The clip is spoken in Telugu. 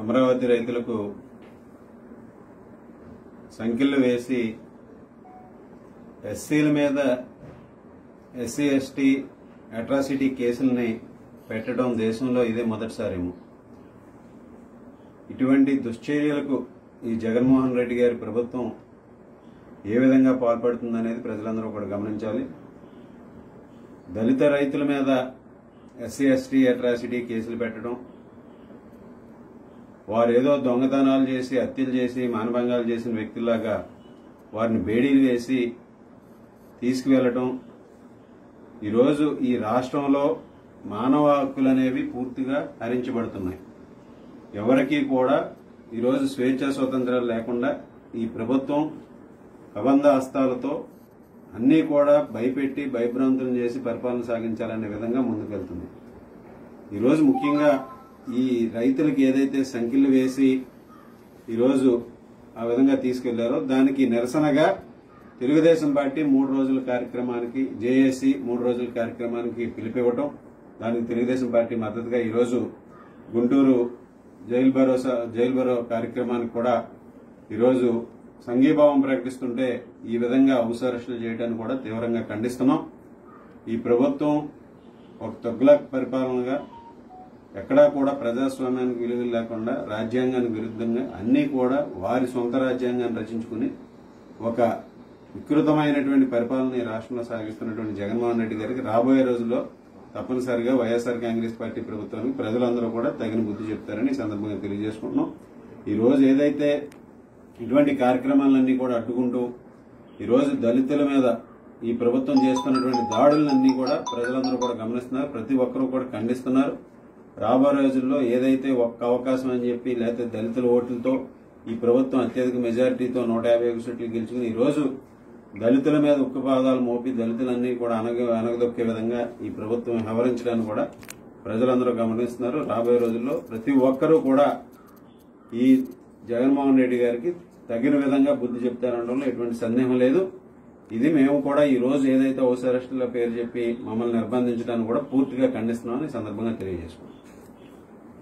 అమరావతి రైతులకు సంఖ్యలు వేసి ఎస్సీల మీద ఎస్సీ ఎస్టీ అట్రాసిటీ కేసుల్ని పెట్టడం దేశంలో ఇదే మొదటిసారేమో ఇటువంటి దుశ్చర్యలకు ఈ జగన్మోహన్ రెడ్డి గారి ప్రభుత్వం ఏ విధంగా పాల్పడుతుందనేది ప్రజలందరూ కూడా గమనించాలి దళిత రైతుల మీద ఎస్సీ ఎస్టీ అట్రాసిటీ కేసులు పెట్టడం వారు ఏదో దొంగతనాలు చేసి హత్యలు చేసి మానభంగాలు చేసిన వ్యక్తుల్లాగా వారిని బేడీలు వేసి తీసుకువెళ్ళటం ఈరోజు ఈ రాష్ట్రంలో మానవ హక్కులు అనేవి పూర్తిగా హరించబడుతున్నాయి ఎవరికి కూడా ఈరోజు స్వేచ్ఛ స్వతంత్రాలు లేకుండా ఈ ప్రభుత్వం కబంధ హస్తాలతో అన్నీ కూడా భయపెట్టి భయభ్రాంతులను చేసి పరిపాలన సాగించాలనే విధంగా ముందుకెళ్తుంది ఈరోజు ముఖ్యంగా ఈ రైతులకు ఏదైతే సంఖ్యలు వేసి ఈరోజు ఆ విధంగా తీసుకెళ్లారో దానికి నిరసనగా తెలుగుదేశం పార్టీ మూడు రోజుల కార్యక్రమానికి జేఏసీ మూడు రోజుల కార్యక్రమానికి పిలిపివ్వటం దానికి తెలుగుదేశం పార్టీ మద్దతుగా ఈరోజు గుంటూరు జైలు భరోసా జైలు భరో కార్యక్రమానికి కూడా ఈరోజు సంఘీభావం ప్రకటిస్తుంటే ఈ విధంగా హౌస్ అరెస్టులు చేయడాన్ని కూడా తీవ్రంగా ఖండిస్తున్నాం ఈ ప్రభుత్వం ఒక తొగ్గులక్ పరిపాలనగా ఎక్కడా కూడా ప్రజాస్వామ్యానికి విలువలు లేకుండా రాజ్యాంగానికి విరుద్ధంగా అన్నీ కూడా వారి సొంత రాజ్యాంగాన్ని రచించుకుని ఒక వికృతమైనటువంటి పరిపాలన ఈ రాష్ట్రంలో సాగిస్తున్నటువంటి జగన్మోహన్ రెడ్డి గారికి రాబోయే రోజుల్లో తప్పనిసరిగా వైఎస్ఆర్ కాంగ్రెస్ పార్టీ ప్రభుత్వానికి ప్రజలందరూ కూడా తగిన బుద్ధి చెప్తారని ఈ సందర్భంగా తెలియజేసుకుంటున్నాం ఈ రోజు ఏదైతే ఇటువంటి కార్యక్రమాలన్నీ కూడా అడ్డుకుంటూ ఈ రోజు దళితుల మీద ఈ ప్రభుత్వం చేస్తున్నటువంటి దాడులన్నీ కూడా ప్రజలందరూ కూడా గమనిస్తున్నారు ప్రతి ఒక్కరూ కూడా ఖండిస్తున్నారు రాబో రోజుల్లో ఏదైతే ఒక్క అవకాశం అని చెప్పి లేకపోతే దళితుల ఓట్లతో ఈ ప్రభుత్వం అత్యధిక మెజారిటీతో నూట యాభై ఒక సీట్లు గెలుచుకుని ఈ రోజు దళితుల మీద ఉక్కుపాదాలు మోపి దళితులన్నీ కూడా అనగ అనగదొక్కే విధంగా ఈ ప్రభుత్వం వ్యవహరించడాన్ని కూడా ప్రజలందరూ గమనిస్తున్నారు రాబోయే రోజుల్లో ప్రతి ఒక్కరూ కూడా ఈ జగన్మోహన్ రెడ్డి గారికి తగిన విధంగా బుద్ధి చెప్తారనడంలో ఎటువంటి సందేహం లేదు ఇది మేము కూడా ఈ రోజు ఏదైతే హౌస్ అరెస్టుల పేరు చెప్పి మమ్మల్ని నిర్బంధించడానికి కూడా పూర్తిగా ఖండిస్తున్నామని ఈ సందర్భంగా తెలియజేసుకున్నాం